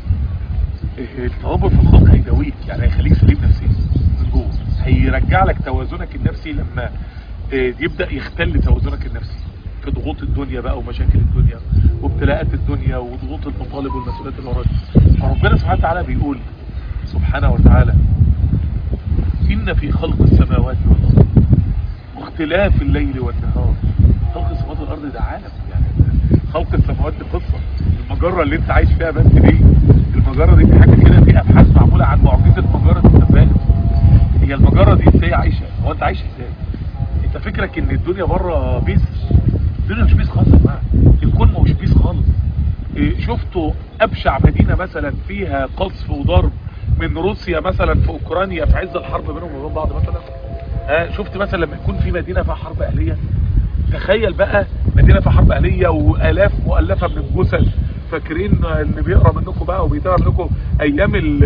إيه، التدبر في الخلق هيداويك يعني هيخليك سليم نفسيا من جوه هيرجع لك توازنك النفسي لما إيه، يبدا يختل توازنك النفسي في ضغوط الدنيا بقى ومشاكل الدنيا وابتلاءات الدنيا وضغوط المطالب والمسؤوليات اللي وراك فربنا سبحانه وتعالى بيقول سبحانه وتعالى إن في خلق السماوات والأرض واختلاف الليل والنهار خلق السماوات والارض ده عالم يعني خلق السماوات دي قصه المجره اللي انت عايش فيها بس دي المجره دي في حاجه كده في ابحاث معموله عن معجزه مجره التبانه هي المجره دي ازاي عايشه هو انت عايش ازاي انت فكرك ان الدنيا بره بيس الدنيا مش بيس خالص يا جماعه الكون مش بيس خالص إيه، شفتوا ابشع مدينه مثلا فيها قصف وضرب من روسيا مثلا في اوكرانيا في عز الحرب بينهم وبين بعض مثلا ها شفت مثلا لما يكون في مدينه فيها حرب اهليه تخيل بقى مدينه فيها حرب اهليه والاف مؤلفه من الجثث فاكرين اللي بيقرا منكم بقى وبيتابع منكم ايام ال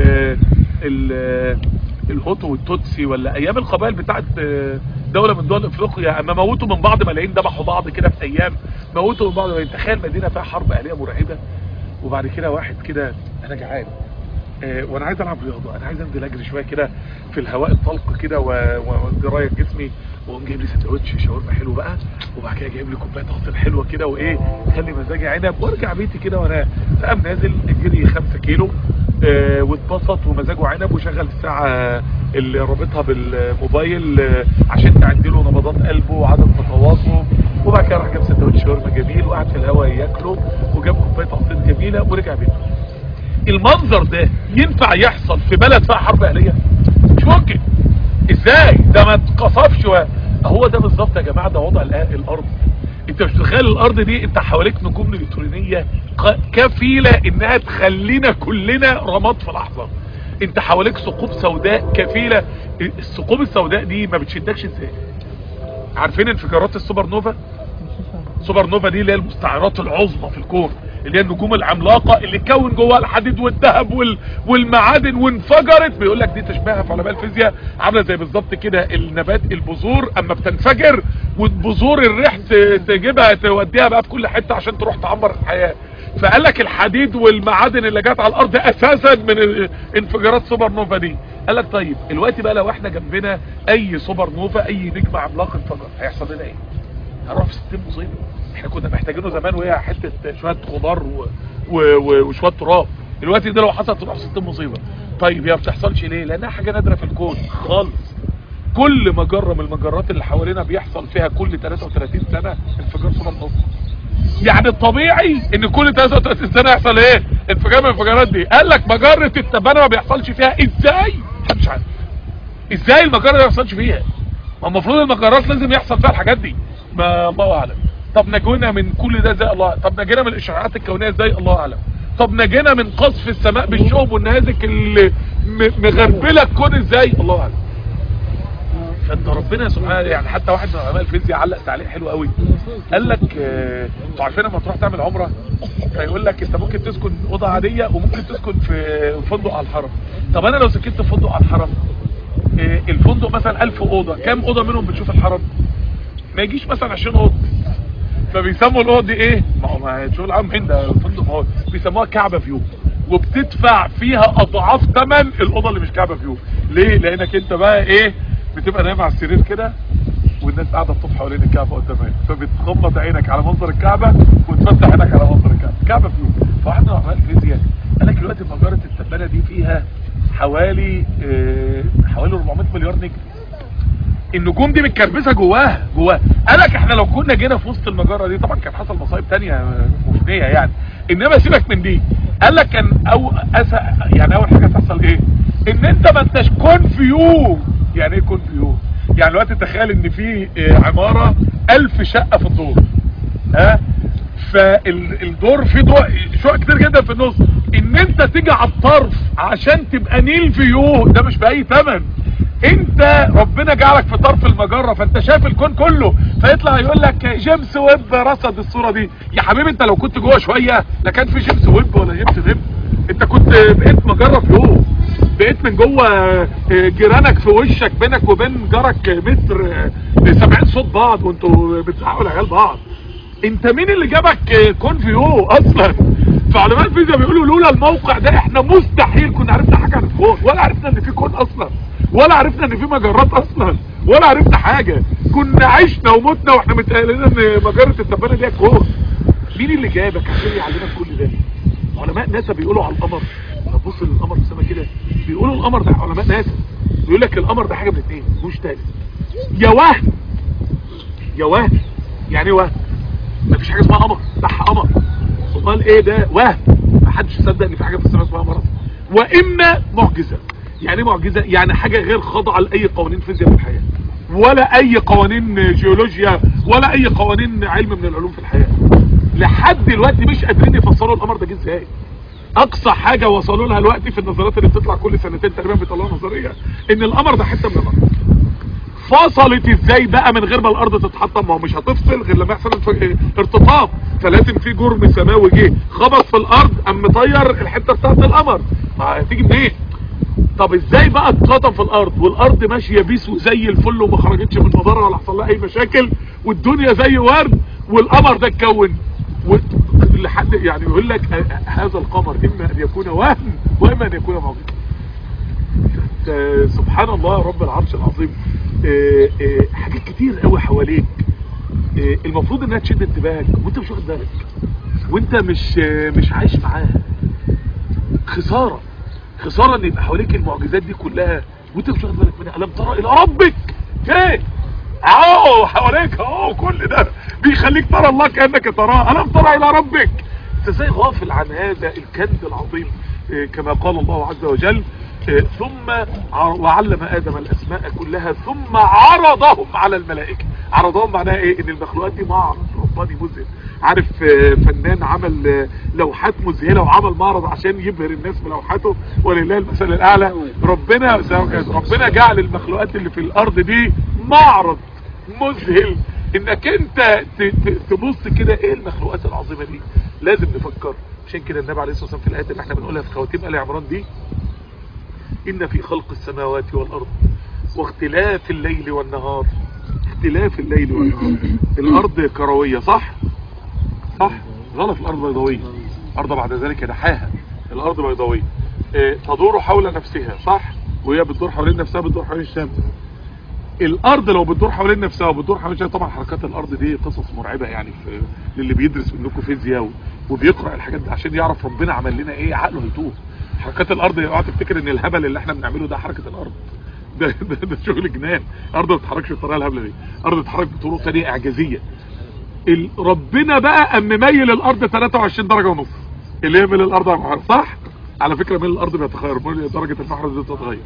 ال الهوتو والتوتسي ولا ايام القبائل بتاعت دوله من دول افريقيا اما موتوا من بعض ملايين ذبحوا بعض كده في ايام موتوا من بعض ملايين تخيل مدينه فيها حرب اهليه مرعبه وبعد كده واحد كده انا جعان آه، وانا عايز العب رياضه انا عايز انزل اجري شويه كده في الهواء الطلق كده و- وجرايه جسمي واقوم جايب لي سندوتش شاورما حلو بقى وبعد كده جايب لي كوبايه عصير حلوه كده وايه خلي مزاجي عنب وارجع بيتي كده وانا فقام نازل اجري 5 كيلو آه، واتبسط ومزاجه عنب وشغل الساعه اللي رابطها بالموبايل آه، عشان تعدي له نبضات قلبه وعدد خطواته وبعد كده راح جاب سندوتش شاورما جميل وقعد في الهواء ياكله وجاب كوبايه عصير جميله ورجع بيته المنظر ده ينفع يحصل في بلد فيها حرب اهليه مش ممكن ازاي ده ما اتقصفش و- هو ده بالظبط يا جماعه ده وضع الآ- الارض انت مش متخيل الارض دي انت حواليك نجوم الكترونيه ق- كفيله انها تخلينا كلنا رماد في لحظه انت حواليك ثقوب سوداء كفيله الثقوب السوداء دي ما بتشدكش ازاي عارفين انفجارات السوبر نوفا سوبر نوفا دي اللي هي المستعرات العظمى في الكون اللي هي النجوم العملاقه اللي كون جواها الحديد والذهب وال... والمعادن وانفجرت بيقول لك دي تشبهها في علماء الفيزياء عامله زي بالظبط كده النبات البذور اما بتنفجر وبذور الريح ت- تجيبها توديها بقى في كل حته عشان تروح تعمر الحياه فقال لك الحديد والمعادن اللي جت على الارض اساسا من ال- انفجارات سوبر نوفا دي قال لك طيب الوقت بقى لو احنا جنبنا اي سوبر نوفا اي نجم عملاق انفجر هيحصل لنا ايه هنروح في 60 مصيبه احنا كنا محتاجينه زمان وهي حته شويه خضار و... و... و... وشويه تراب دلوقتي ده لو حصل تروح في 60 مصيبه طيب هي ما بتحصلش ليه لانها حاجه نادره في الكون خالص كل مجره من المجرات اللي حوالينا بيحصل فيها كل 33 سنه انفجار سوبر نوفا يعني الطبيعي ان كل 33 سنه يحصل ايه انفجار من الانفجارات دي قال لك مجره التبانه ما بيحصلش فيها ازاي محدش عارف ازاي المجره ما بيحصلش فيها ما المفروض المجرات لازم يحصل فيها الحاجات دي ما الله اعلم طب نجونا من كل ده ازاي الله أعلم. طب نجينا من الاشعاعات الكونيه ازاي الله اعلم طب نجينا من قصف السماء بالشوب والنهازك اللي م- مغربله الكون ازاي الله اعلم فانت ربنا سبحانه يعني حتى واحد من علماء الفيزياء علق تعليق حلو قوي قال لك آه، انتوا عارفين لما تروح تعمل عمره فيقول لك انت ممكن تسكن اوضه عاديه وممكن تسكن في فندق على الحرم طب انا لو سكنت في فندق على الحرم آه، الفندق مثلا 1000 اوضه كام اوضه منهم بتشوف الحرم ما يجيش مثلا 20 اوضه فبيسموا الاوضه دي ايه ما هو ما شغل عام هند الفندق ما هو بيسموها كعبه فيو وبتدفع فيها اضعاف ثمن الاوضه اللي مش كعبه فيو ليه لانك انت بقى ايه بتبقى نايم على السرير كده والناس قاعده تطوف حوالين الكعبه قدامك فبتغمض عينك على منظر الكعبه وتفتح عينك على منظر الكعبه كعبه فيو فواحد من علماء الفيزياء قال لك دلوقتي مجره التبانه دي فيها حوالي آه، حوالي 400 مليار نجم النجوم دي متكربسه جواها جواها قال لك احنا لو كنا جينا في وسط المجره دي طبعا كان حصل مصايب تانية مفنيه يعني انما سيبك من دي قال لك كان او أسا يعني اول حاجه تحصل ايه ان انت ما انتش كون فيو يعني ايه كون فيو يعني دلوقتي تخيل ان في اه، عماره ألف شقه في الدور ها فالدور فيه ضوء شقق كتير جدا في النص ان انت تيجي على الطرف عشان تبقى نيل فيو ده مش باي ثمن انت ربنا جعلك في طرف المجره فانت شايف الكون كله فيطلع يقول لك جيمس ويب رصد الصوره دي يا حبيبي انت لو كنت جوه شويه لا كان في جيمس ويب ولا جيمس ويب انت كنت بقيت مجره فيو بقيت من جوه اه، جيرانك في وشك بينك وبين جارك متر اه، سامعين صوت بعض وانتوا بتزعقوا العيال بعض انت مين اللي جابك كون فيو اصلا فعلماء الفيزياء بيقولوا لولا الموقع ده احنا مستحيل كنا عرفنا حاجه عن الكون ولا عرفنا ان في كون اصلا ولا عرفنا ان في مجرات اصلا ولا عرفنا حاجه كنا عشنا ومتنا واحنا متقالين ان مجره التبانه دي كون مين اللي جابك عشان يعلمك كل ده علماء ناسا بيقولوا على القمر بص للقمر في السماء كده بيقولوا القمر ده علماء ناسا بيقول لك القمر ده حاجه من اتنين مش تاني يا وهم يا وهم يعني ايه وهم مفيش حاجه اسمها قمر صح قمر امال ايه ده وهم محدش يصدق ان في حاجه في السماء اسمها قمر واما معجزه يعني ايه معجزه يعني حاجه غير خاضعه لاي قوانين فيزياء في الحياه ولا اي قوانين جيولوجيا ولا اي قوانين علم من العلوم في الحياه لحد دلوقتي مش قادرين يفسروا القمر ده جه ازاي اقصى حاجه وصلوا لها دلوقتي في النظريات اللي بتطلع كل سنتين تقريبا بيطلعوا نظريه ان القمر ده حته من الارض فصلت ازاي بقى من غير ما الارض تتحطم ما هو مش هتفصل غير لما يحصل انف- ارتطام فلازم في جرم سماوي جه خبط في الارض قام مطير الحته بتاعت القمر ما هتيجي منين طب ازاي بقى اتقطم في الارض والارض ماشيه بيس وزي الفل وما خرجتش من مضره ولا حصل لها اي مشاكل والدنيا زي ورد والقمر ده اتكون و- لحد يعني يقول لك آه، آه، هذا القمر اما ان يكون وهم واما ان يكون معجزه آه، سبحان الله رب العرش العظيم آه، آه، حاجات كتير قوي حواليك آه، المفروض انها تشد انتباهك وانت مش واخد بالك وانت مش آه، مش عايش معاها خسارة خسارة ان يبقى حواليك المعجزات دي كلها وانت مش واخد بالك منها الم ترى الى ربك فين اهو حواليك اهو كل ده بيخليك ترى الله كانك تراه الم ترى الى ربك انت ازاي غافل عن هذا الكنز العظيم آه، كما قال الله عز وجل آه، ثم ع- وعلم ادم الاسماء كلها ثم عرضهم على الملائكه عرضهم معناها ايه ان المخلوقات دي معرض رباني مذهل عارف آه، فنان عمل آه، لوحات مذهله وعمل معرض عشان يبهر الناس بلوحاته ولله المثل الاعلى ربنا ربنا جعل المخلوقات اللي في الارض دي معرض مذهل انك انت ت- ت- تبص كده ايه المخلوقات العظيمه دي لازم نفكر عشان كده النبي عليه الصلاه والسلام في الايات اللي احنا بنقولها في خواتيم ال عمران دي ان في خلق السماوات والارض واختلاف الليل والنهار اختلاف الليل والنهار الارض كرويه صح صح غلط الارض بيضاويه الارض بعد ذلك دحاها الارض بيضاويه اه تدور حول نفسها صح وهي بتدور حوالين نفسها بتدور حوالين الشمس الارض لو بتدور حوالين نفسها وبتدور حوالين الشمس طبعا حركات الارض دي قصص مرعبه يعني في للي بيدرس منكم فيزياء و- وبيقرا الحاجات دي عشان يعرف ربنا عمل لنا ايه عقله هيتوه حركات الارض اوعى تفتكر ان الهبل اللي احنا بنعمله ده حركه الارض ده ده, ده شغل جنان الارض ما بتتحركش بالطريقه الهبله دي الارض بتتحرك بطرق ثانيه اعجازيه ال- ربنا بقى قام مميل الارض 23 درجه ونص اللي هي ميل الارض على المحور صح على فكره ميل الارض بيتغير ميل درجه المحور دي بتتغير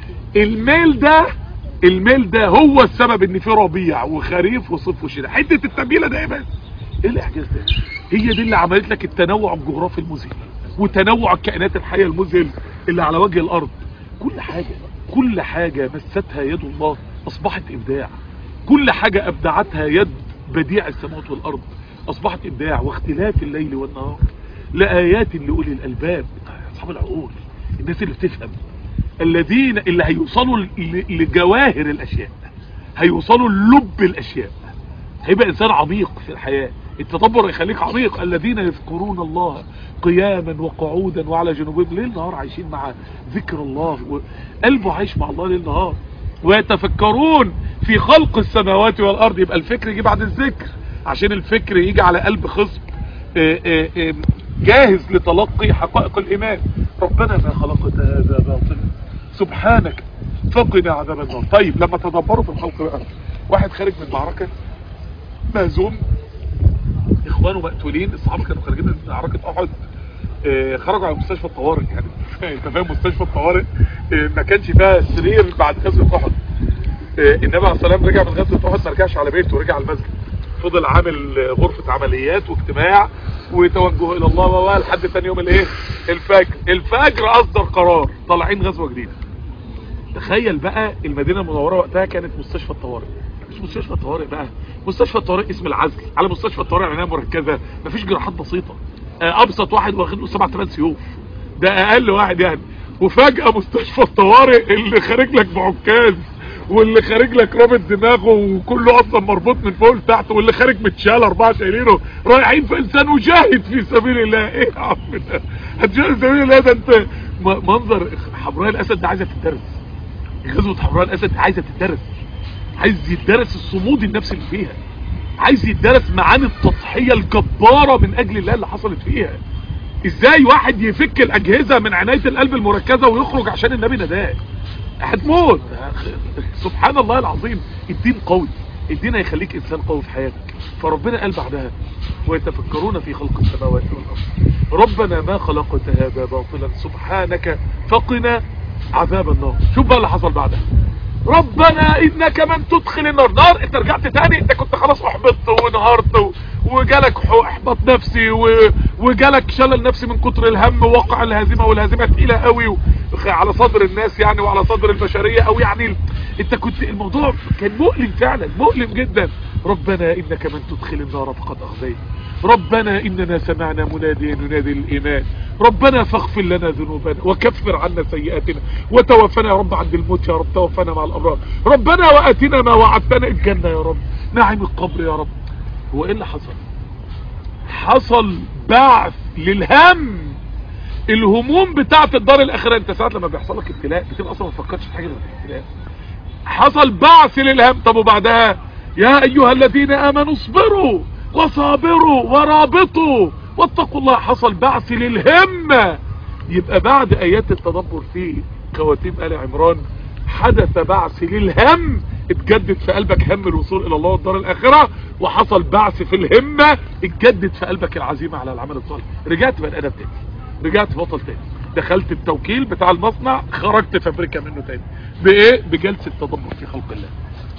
الميل ده الميل ده هو السبب ان في ربيع وخريف وصيف وشتاء حته التبيله ده ايه بس ايه الاعجاز ده هي دي اللي عملت لك التنوع الجغرافي المذهل وتنوع الكائنات الحيه المذهل اللي على وجه الارض كل حاجه كل حاجه مستها يد الله اصبحت ابداع كل حاجه ابدعتها يد بديع السماوات والارض اصبحت ابداع واختلاف الليل والنهار لايات لاولي الالباب اصحاب العقول الناس اللي بتفهم الذين اللي هيوصلوا ل- لجواهر الاشياء هيوصلوا للب الاشياء هيبقى انسان عميق في الحياة التدبر يخليك عميق الذين يذكرون الله قياما وقعودا وعلى جنوبهم ليل نهار عايشين مع ذكر الله قلبه عايش مع الله ليل نهار ويتفكرون في خلق السماوات والارض يبقى الفكر يجي بعد الذكر عشان الفكر يجي على قلب خصب آه، آه، آه، جاهز لتلقي حقائق الايمان ربنا ما خلقت هذا باطلا سبحانك فقنا عذاب النار طيب لما تدبروا في الخلق بقى واحد خارج من معركة مهزوم اخوانه مقتولين الصحابة كانوا خارجين من معركة احد آه، خرجوا على مستشفى الطوارئ يعني انت فاهم مستشفى الطوارئ آه، ما كانش فيها سرير بعد غزوة احد آه، النبي عليه الصلاه والسلام رجع من غزوة احد ما رجعش على بيته رجع على المسجد فضل عامل آه، غرفة عمليات واجتماع وتوجه الى الله و- و- لحد ثاني يوم الايه الفجر الفجر اصدر قرار طالعين غزوة جديدة تخيل بقى المدينة المنورة وقتها كانت مستشفى الطوارئ مش مستشفى الطوارئ بقى مستشفى الطوارئ اسم العزل على مستشفى الطوارئ عناية مركزة مفيش جراحات بسيطة آه، ابسط واحد واخد له سبع ثمان سيوف ده اقل واحد يعني وفجأة مستشفى الطوارئ اللي خارج لك بعكاز واللي خارج لك رابط دماغه وكله اصلا مربوط من فوق لتحت واللي خارج متشال اربعه شايلينه رايحين في انسان مجاهد في سبيل الله ايه يا عم ده هتجاهد في سبيل الله ده انت م- منظر حمراء الاسد ده عايزه تدرس غزوة حمراء الاسد عايزة تدرس عايز يدرس الصمود النفسي اللي فيها عايز يدرس معاني التضحية الجبارة من اجل الله اللي حصلت فيها ازاي واحد يفك الاجهزة من عناية القلب المركزة ويخرج عشان النبي نداه هتموت سبحان الله العظيم الدين قوي الدين هيخليك انسان قوي في حياتك فربنا قال بعدها ويتفكرون في خلق السماوات والارض ربنا ما خلقت هذا باطلا سبحانك فقنا عذاب النار شوف بقى اللي حصل بعدها ربنا انك من تدخل النار نار انت رجعت تاني انت كنت خلاص احبطت وانهارت و- وجالك حو- احباط نفسي و- وجالك شلل نفسي من كتر الهم ووقع الهزيمه والهزيمه تقيله قوي و- على صدر الناس يعني وعلى صدر البشريه او يعني ال- انت كنت الموضوع كان مؤلم فعلا مؤلم جدا ربنا انك من تدخل النار فقد اخزيت ربنا اننا سمعنا مناديا ينادي للايمان ربنا فاغفر لنا ذنوبنا وكفر عنا سيئاتنا وتوفنا يا رب عند الموت يا رب توفنا مع الابرار ربنا واتنا ما وعدتنا الجنه يا رب نعم القبر يا رب هو ايه اللي حصل حصل بعث للهم الهموم بتاعت الدار الاخره انت ساعات لما بيحصل لك ابتلاء بتبقى اصلا ما تفكرش في حاجه غير الابتلاء حصل بعث للهم طب وبعدها يا ايها الذين امنوا اصبروا وصابروا ورابطوا واتقوا الله حصل بعث للهمة يبقى بعد ايات التدبر في خواتيم ال عمران حدث بعث للهم اتجدد في قلبك هم الوصول الى الله والدار الاخرة وحصل بعث في الهمة اتجدد في قلبك العزيمة على العمل الصالح رجعت بني ادم تاني رجعت بطل تاني دخلت التوكيل بتاع المصنع خرجت فابريكا منه تاني بايه بجلسة تدبر في خلق الله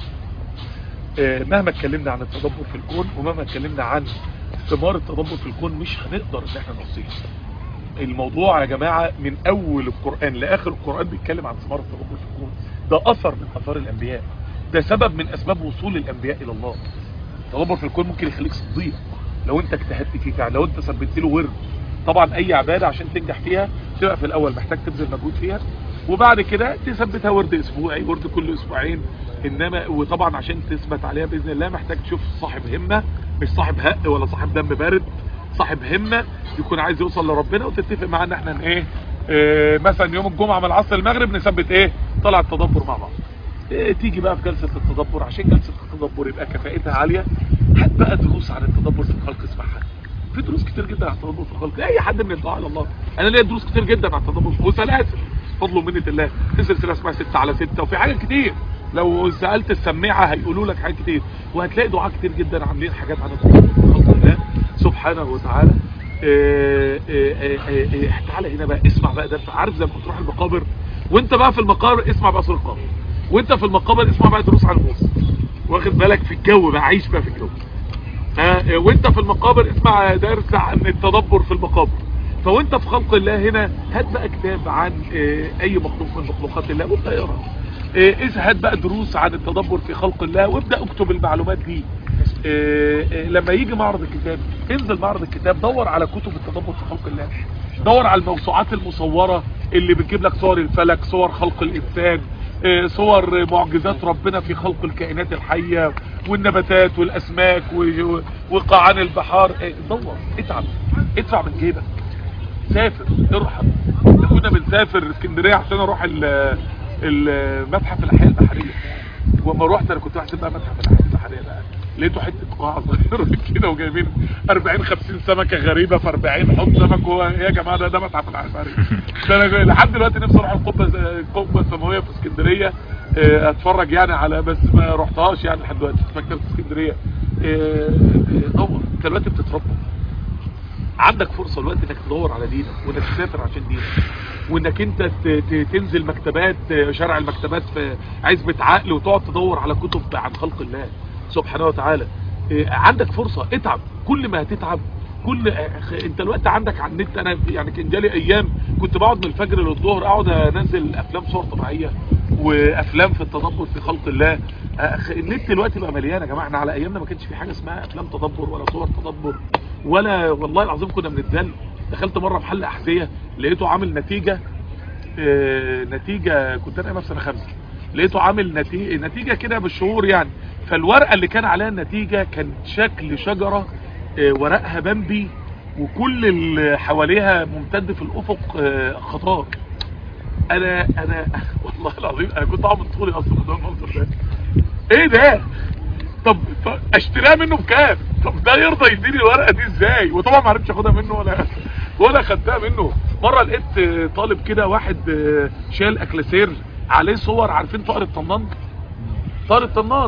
آه، مهما اتكلمنا عن التدبر في الكون ومهما اتكلمنا عن ثمار التدبر في الكون مش هنقدر ان احنا نحصيه الموضوع يا جماعة من اول القرآن لاخر القرآن بيتكلم عن ثمار التدبر في الكون ده اثر من اثار الانبياء ده سبب من اسباب وصول الانبياء الى الله التدبر في الكون ممكن يخليك صديق لو انت اجتهدت فيه فعلا لو انت ثبت له ورد طبعا اي عبادة عشان تنجح فيها تبقى في الاول محتاج تبذل مجهود فيها وبعد كده تثبتها ورد اسبوعي ورد كل اسبوعين انما وطبعا عشان تثبت عليها باذن الله محتاج تشوف صاحب همة مش صاحب هق ولا صاحب دم بارد صاحب همة يكون عايز يوصل لربنا وتتفق معاه ان احنا ايه اه مثلا يوم الجمعة من العصر المغرب نثبت ايه طلع التدبر مع بعض إيه تيجي بقى في جلسة التدبر عشان جلسة التدبر يبقى كفاءتها عالية هات بقى دروس عن التدبر في الخلق اسمعها في دروس كتير جدا عن التدبر في الخلق اي حد من الدعاء الى الله انا ليا دروس كتير جدا عن التدبر وسلاسل فضل ومنة الله في سلسله اسمها 6 على 6 وفي حاجات كتير لو سالت السماعه هيقولوا لك حاجات كتير وهتلاقي دعاء كتير جدا عاملين حاجات عن التدبر في خلق الله سبحانه وتعالى إيه إيه إيه إيه تعالى هنا بقى اسمع بقى درس عارف زي ما بتروح المقابر وانت بقى في المقابر اسمع بقى صوت القبر وانت في المقابر اسمع بقى دروس عن الموت واخد بالك في الجو بقى عيش بقى في الجو ها وانت في المقابر اسمع درس عن التدبر في المقابر فوانت في خلق الله هنا هات بقى كتاب عن اه، اي مخلوق من مخلوقات الله وابدا اقرا اه، إذ هات بقى دروس عن التدبر في خلق الله وابدا اكتب المعلومات دي اه، اه، لما يجي معرض الكتاب انزل معرض الكتاب دور على كتب التدبر في خلق الله دور على الموسوعات المصورة اللي بتجيب لك صور الفلك صور خلق الانسان اه، صور معجزات ربنا في خلق الكائنات الحية والنباتات والاسماك و- وقاعان البحار اه، دور اتعب ادفع من جيبك سافر ارحب احنا كنا بنسافر اسكندريه عشان اروح ال- المتحف الاحياء البحريه وما رحت انا كنت بحسب بقى متحف الاحياء البحريه بقى لقيته حته قاعه صغيره كده وجايبين 40 50 سمكه غريبه في 40 حوض سمك هو إيه يا جماعه ده ده متحف الاحياء البحريه ده انا لحد دلوقتي نفسي اروح القبه القبه السماويه في اسكندريه اه، اتفرج يعني على بس ما رحتهاش يعني لحد دلوقتي في مكتبه اسكندريه اه، اه، دور انت دلوقتي بتتربى عندك فرصة الوقت انك تدور على دينك وانك تسافر عشان دينك وانك انت ت- ت- تنزل مكتبات شرع المكتبات في عزبة عقل وتقعد تدور على كتب عن خلق الله سبحانه وتعالى إيه، عندك فرصة اتعب كل ما هتتعب كل أخ- انت الوقت عندك على النت انا يعني كان جالي ايام كنت بقعد من الفجر للظهر اقعد انزل افلام صور طبيعيه وافلام في التدبر في خلق الله أخ- النت دلوقتي بقى مليان يا جماعه احنا على ايامنا ما كانش في حاجه اسمها افلام تدبر ولا صور تدبر ولا والله العظيم كنا بنتذل دخلت مره محل احذيه لقيته عامل نتيجه آه، نتيجه كنت انا في سنه خمسه لقيته عامل نتيجه نتيجه كده بالشهور يعني فالورقه اللي كان عليها النتيجه كان شكل شجره آه، ورقها بمبي وكل اللي حواليها ممتد في الافق آه، خضار انا انا والله العظيم انا كنت عامل طولي اصلا قدام المنظر ده ايه ده طب طب اشتريها منه بكام طب ده يرضى يديني الورقه دي ازاي وطبعا ما عرفتش اخدها منه ولا ولا خدتها منه مره لقيت آه، طالب كده واحد آه، شايل اكلاسير عليه صور عارفين طائر الطنان طائر الطنان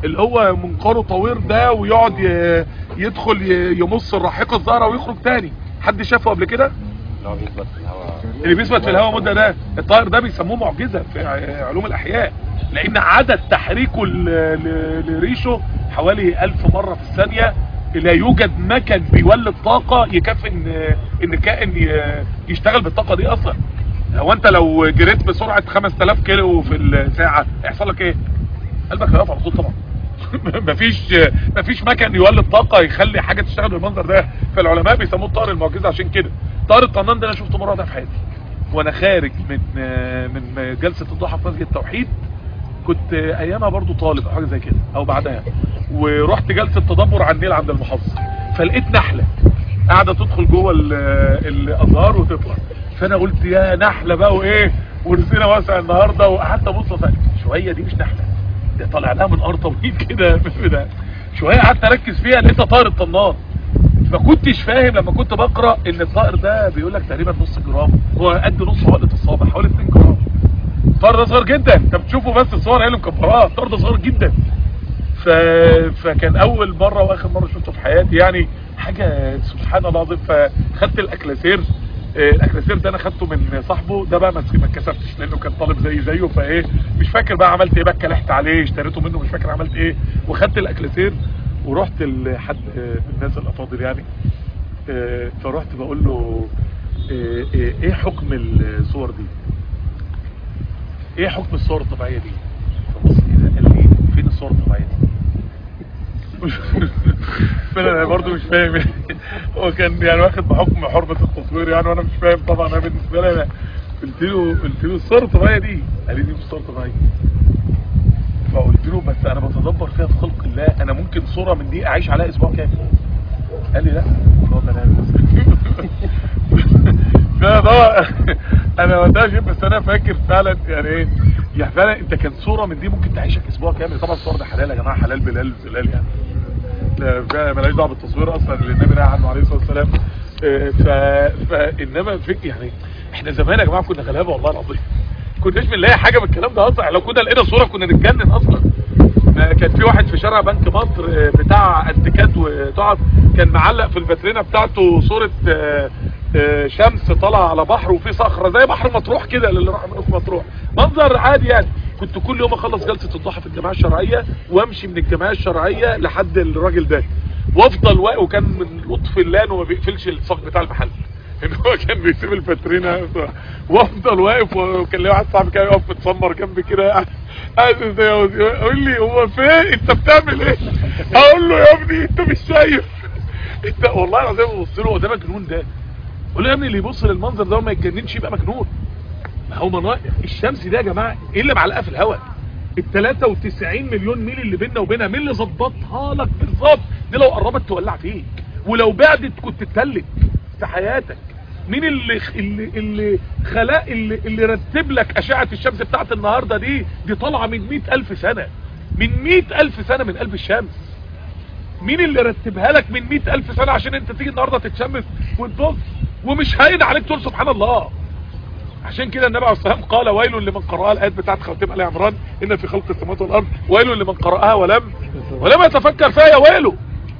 اللي هو منقاره طوير ده ويقعد ي- يدخل ي- يمص الراحقه الزهره ويخرج تاني حد شافه قبل كده اللي هو بيثبت في الهواء اللي بيثبت في الهواء مده ده الطائر ده بيسموه معجزه في ع- علوم الاحياء لان عدد تحريكه ل- ل- لريشه حوالي ألف مره في الثانيه لا يوجد مكن بيولد طاقه يكفي ان ان كائن ي- يشتغل بالطاقه دي اصلا هو انت لو جريت بسرعه 5000 كيلو في الساعه هيحصل لك ايه قلبك هيقف على طول طبعا مفيش مفيش مكن يولد طاقه يخلي حاجه تشتغل بالمنظر ده فالعلماء بيسموه الطائر المعجزه عشان كده طائر الطنان ده انا شفته مره واحده في حياتي وانا خارج من من جلسه الضحى في مسجد التوحيد كنت ايامها برضو طالب او حاجه زي كده او بعدها ورحت جلسه تدبر على النيل عند المحافظ فلقيت نحله قاعده تدخل جوه ال- الازهار وتطلع فانا قلت يا نحله بقى وايه ورزقنا واسع النهارده وقعدت ابص ف- شويه دي مش نحله ده طالع لها من ارض طويل كده ده شويه قعدت اركز فيها لقيتها طائر الطنان ما كنتش فاهم لما كنت بقرا ان الطائر ده بيقول لك تقريبا نص جرام هو قد نص عقله الصابع حوالي 2 جرام الطائر ده صغير جدا انت بتشوفه بس الصور هي اللي مكبراه الطائر ده صغير جدا ف... فكان اول مره واخر مره شفته في حياتي يعني حاجه سبحان الله العظيم فخدت الاكلاسير آه، الاكلاسير ده انا خدته من صاحبه ده بقى ما ما اتكسفتش لانه كان طالب زي زيه فايه مش فاكر بقى عملت ايه بقى كلحت عليه اشتريته منه مش فاكر عملت ايه وخدت الاكلاسير ورحت لحد آه، من الناس الافاضل يعني آه، فرحت بقول له آه، آه، ايه حكم الصور دي ايه حكم الصور الطبيعيه دي فبص كده قال لي فين الصور الطبيعيه دي فانا برضه مش فاهم يعني هو كان يعني واخد بحكم حرمه التصوير يعني وانا مش فاهم طبعا انا بالنسبه لي انا قلت له قلت له الصور الطبيعيه دي قال لي دي مش صور طبيعيه فقلت له بس انا بتدبر فيها في خلق الله انا ممكن صوره من دي اعيش عليها اسبوع كامل قال لي لا الموضوع ده لا فانا طبعا انا وقتها شيء بس انا فاكر فعلا يعني ايه يعني فعلا انت كان صوره من دي ممكن تعيشك اسبوع كامل طبعا الصور ده حلال يا جماعه حلال بلال بلال يعني لا، فعلا مالهاش دعوه بالتصوير اصلا اللي النبي نهى عنه عليه الصلاه والسلام آه، ف فانما في يعني احنا زمان يا جماعه كنا غلابه والله العظيم كناش بنلاقي حاجه من الكلام ده اصلا لو كنا لقينا صوره كنا نتجنن اصلا آه، كان في واحد في شارع بنك مصر آه، بتاع انتيكات وتقعد كان معلق في الفاترينا بتاعته صورة آه، آه، شمس طالعه على بحر وفي صخرة زي بحر مطروح كده اللي راح في مطروح منظر عادي يعني كنت كل يوم اخلص جلسة الضحى في الجماعة الشرعية وامشي من الجماعة الشرعية لحد الراجل ده وافضل واقف وكان من لطف الله انه ما بيقفلش الصاج بتاع المحل ان هو كان بيسيب الفاترينا وافضل واقف وكان لي واحد صاحبي كان يقف متسمر جنبي كده قاعد قاعد ازاي يقول لي هو فين انت بتعمل ايه اقول له يا ابني انت مش شايف انت والله العظيم ببص له هو ده مجنون ده قول له يا ابني اللي يبص للمنظر ده وما يتجننش يبقى مجنون ما هو مناظر الشمس ده يا جماعه ايه اللي معلقه في الهواء ال 93 مليون ميل اللي بيننا وبينها مين اللي ظبطها لك بالظبط دي لو قربت تولع فيك ولو بعدت كنت تتلج في حياتك مين اللي اللي اللي خلق اللي, اللي رتب لك اشعه الشمس بتاعت النهارده دي دي طالعه من 100000 سنه من 100000 سنه من قلب الشمس مين اللي رتبها لك من 100000 سنه عشان انت تيجي النهارده تتشمس وتبص ومش هين عليك تقول سبحان الله عشان كده النبي عليه الصلاه والسلام قال ويل لمن قرأ الايات بتاعت خواتيم ال عمران ان في خلق السماوات والارض ويل لمن قرأها ولم ولم يتفكر فيها يا ويله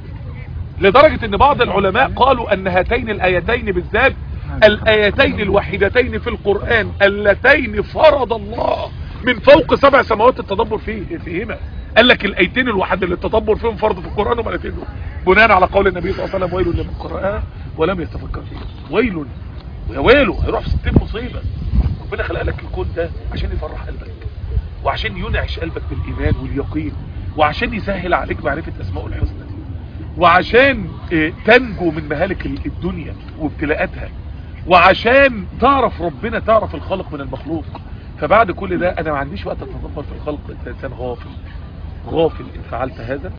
لدرجة ان بعض العلماء قالوا ان هاتين الايتين بالذات الايتين الوحيدتين في القرآن اللتين فرض الله من فوق سبع سماوات التدبر فيه فيهما قال لك الايتين الواحد اللي التدبر فيهم فرض في القرآن هم الايتين دول بناء على قول النبي صلى الله عليه وسلم ويل لمن قرأها ولم يتفكر فيها ويل يا ويله هيروح في 60 مصيبة ربنا خلق لك الكون ده عشان يفرح قلبك وعشان ينعش قلبك بالايمان واليقين وعشان يسهل عليك معرفة اسماء الحسنى وعشان آه، تنجو من مهالك ال- الدنيا وابتلاءاتها وعشان تعرف ربنا تعرف الخالق من المخلوق فبعد كل ده انا ما عنديش وقت اتدبر في الخلق انت انسان غافل غافل ان فعلت هذا